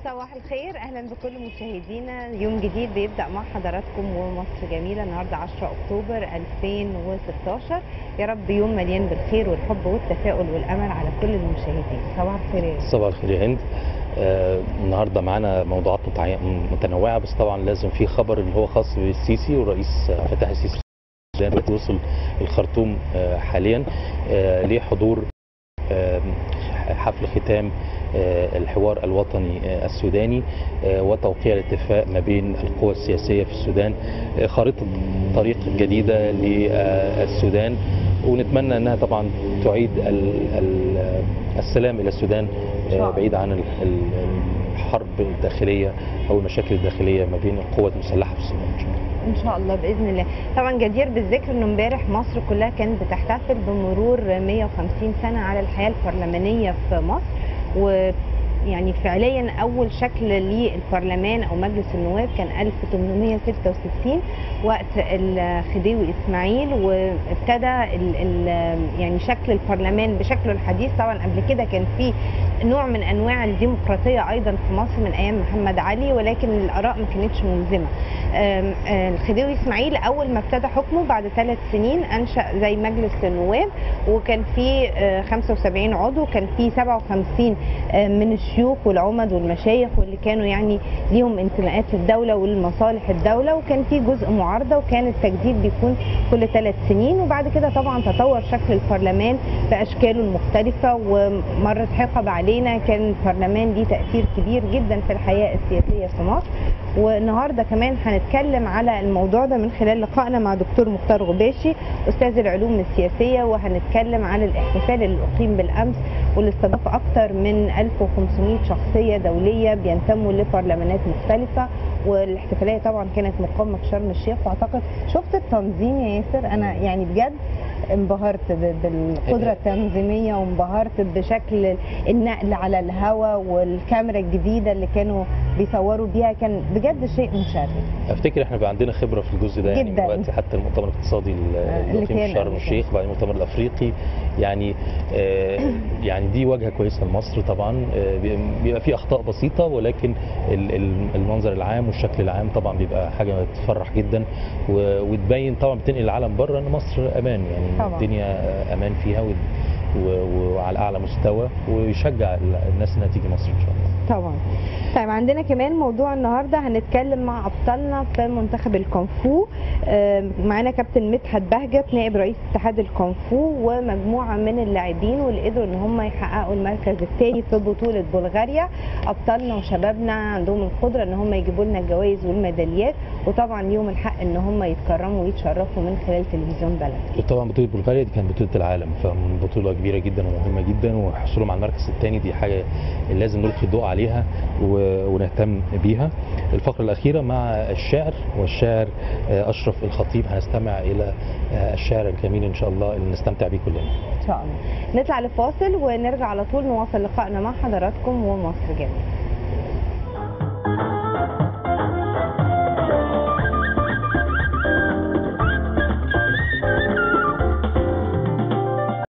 صباح الخير اهلا بكل مشاهدينا يوم جديد بيبدا مع حضراتكم ومصر جميله النهارده 10 اكتوبر 2016 يا رب يوم مليان بالخير والحب والتفاؤل والامل على كل المشاهدين صباح الخير يا يوسف. صباح الخير يا هند آه النهارده معانا موضوعات متع- متنوعه بس طبعا لازم في خبر اللي هو خاص بالسيسي والرئيس آه، فتح السيسي دلوقتي وصل الخرطوم آه، حاليا آه، لحضور آه، حفل ختام آه، الحوار الوطني آه، السوداني آه، وتوقيع الاتفاق ما بين القوى السياسيه في السودان آه، خارطه طريق جديده للسودان ونتمنى انها طبعا تعيد ال- ال- السلام الى السودان شاء الله. آه، بعيد عن ال- ال- الحرب الداخليه او المشاكل الداخليه ما بين القوات المسلحه في السودان إن شاء الله. ان شاء الله باذن الله طبعا جدير بالذكر انه امبارح مصر كلها كانت بتحتفل بمرور 150 سنه على الحياه البرلمانيه في مصر و يعني فعليا اول شكل للبرلمان او مجلس النواب كان 1866 وقت الخديوي اسماعيل وابتدى ال ال يعني شكل البرلمان بشكله الحديث طبعا قبل كده كان في نوع من انواع الديمقراطيه ايضا في مصر من ايام محمد علي ولكن الاراء ما كانتش ملزمه آم، آه، الخديوي اسماعيل اول ما ابتدى حكمه بعد ثلاث سنين انشا زي مجلس النواب وكان فيه آه، 75 عضو كان فيه 57 آه، من الشيوخ والعمد والمشايخ واللي كانوا يعني ليهم انتماءات للدوله ولمصالح الدوله وكان فيه جزء معارضه وكان التجديد بيكون كل ثلاث سنين وبعد كده طبعا تطور شكل البرلمان باشكاله المختلفه ومرت حقب علينا كان البرلمان ليه تاثير كبير جدا في الحياه السياسيه في مصر والنهارده كمان هنتكلم على الموضوع ده من خلال لقائنا مع دكتور مختار غباشي استاذ العلوم السياسيه وهنتكلم عن الاحتفال اللي اقيم بالامس واللي استضاف اكثر من 1500 شخصيه دوليه بينتموا لبرلمانات مختلفه والاحتفاليه طبعا كانت مقامه في شرم الشيخ واعتقد شفت التنظيم يا ياسر انا يعني بجد انبهرت ب- بالقدره التنظيميه وانبهرت بشكل النقل على الهواء والكاميرا الجديده اللي كانوا بيصوروا بيها كان بجد شيء مشرف افتكر احنا بقى عندنا خبره في الجزء ده يعني من جداً. وقت حتى المؤتمر الاقتصادي اللي اللي أقيم كان في شرم قبل الشيخ بعد المؤتمر الافريقي يعني آه، يعني دي واجهه كويسه لمصر طبعا آه، بي- بيبقى في اخطاء بسيطه ولكن ال- ال- المنظر العام والشكل العام طبعا بيبقى حاجه تفرح جدا و- وتبين طبعا بتنقل العالم بره ان مصر امان يعني طبعاً. الدنيا امان فيها و- و- وعلى اعلى مستوى ويشجع ال- الناس انها تيجي مصر ان شاء الله طبعا طيب عندنا كمان موضوع النهارده هنتكلم مع ابطالنا في منتخب الكونفو آم، معانا كابتن مدحت بهجت نائب رئيس اتحاد الكونفو ومجموعه من اللاعبين واللي قدروا ان هم يحققوا المركز الثاني في بطوله بلغاريا ابطالنا وشبابنا عندهم القدره ان هم يجيبوا لنا الجوائز والميداليات وطبعا ليهم الحق ان هم يتكرموا ويتشرفوا من خلال تلفزيون بلد طبعا بطوله بلغاريا دي كانت بطوله العالم فبطوله كبيره جدا ومهمه جدا وحصولهم على المركز الثاني دي حاجه لازم نلقي الضوء عليها و- ونهتم بيها الفقره الاخيره مع الشعر والشاعر آه، اشرف الخطيب هنستمع الى آه، الشعر الجميل ان شاء الله اللي نستمتع بيه كلنا ان شاء الله نطلع لفاصل ونرجع على طول نواصل لقائنا مع حضراتكم ومصر جميله